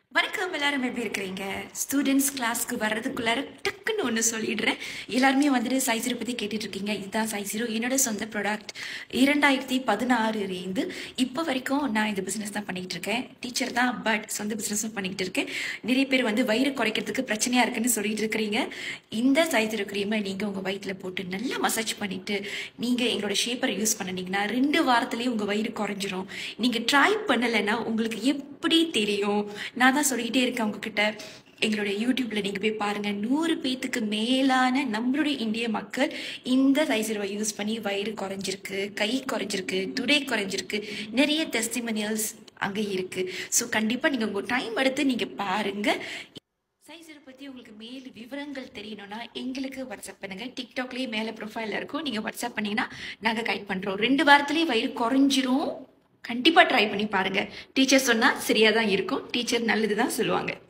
வணக்கம் எல்லாரும் எப்படி இருக்கிறீங்க ஸ்டூடெண்ட்ஸ் கிளாஸ்க்கு வர்றதுக்குள்ளார டக்குன்னு ஒன்று சொல்லிடுறேன் எல்லாருமே வந்துட்டு சைஸரை பற்றி கேட்டுட்டு இருக்கீங்க இதுதான் சைஸரோ என்னோட சொந்த ப்ராடக்ட் இரண்டாயிரத்தி பதினாறுலேருந்து இப்போ வரைக்கும் நான் இந்த பிஸ்னஸ் தான் பண்ணிக்கிட்டு இருக்கேன் டீச்சர் தான் பட் சொந்த பிஸ்னஸும் பண்ணிக்கிட்டு இருக்கேன் நிறைய பேர் வந்து வயிறு குறைக்கிறதுக்கு பிரச்சனையாக இருக்குன்னு சொல்லிட்டு இருக்கிறீங்க இந்த சைஸரோ க்ரீமை நீங்கள் உங்கள் வயிற்றில் போட்டு நல்லா மசாஜ் பண்ணிட்டு நீங்கள் எங்களோட ஷேப்பரை யூஸ் பண்ணினீங்கன்னா ரெண்டு வாரத்துலேயே உங்கள் வயிறு குறைஞ்சிரும் நீங்கள் ட்ரை பண்ணலைன்னா உங்களுக்கு எப்படி தெரியும் நான் தான் சொல்லிக்கிட்டே இருக்கேன் உங்ககிட்ட எங்களுடைய யூடியூப்ல நீங்க போய் பாருங்க நூறு பேத்துக்கு மேலான நம்மளுடைய இந்திய மக்கள் இந்த சைசர்வை யூஸ் பண்ணி வயிறு குறைஞ்சிருக்கு கை குறைஞ்சிருக்கு துடை குறைஞ்சிருக்கு நிறைய டெஸ்டிமனியல்ஸ் அங்கே இருக்கு ஸோ கண்டிப்பா நீங்க உங்க டைம் எடுத்து நீங்க பாருங்க சைஸரை பற்றி உங்களுக்கு மேல் விவரங்கள் தெரியணும்னா எங்களுக்கு வாட்ஸ்அப் பண்ணுங்க டிக்டாக்லேயே மேலே ப்ரொஃபைலில் இருக்கும் நீங்கள் வாட்ஸ்அப் பண்ணீங்கன்னா நாங்கள் கைட் பண்ணுறோம் ரெண்டு வாரத்துலேயே வயிறு குறைஞ்சிரும் கண்டிப்பாக ட்ரை பண்ணி பாருங்க டீச்சர் சொன்னால் சரியாக தான் இருக்கும் டீச்சர் நல்லது தான் சொல்லுவாங்க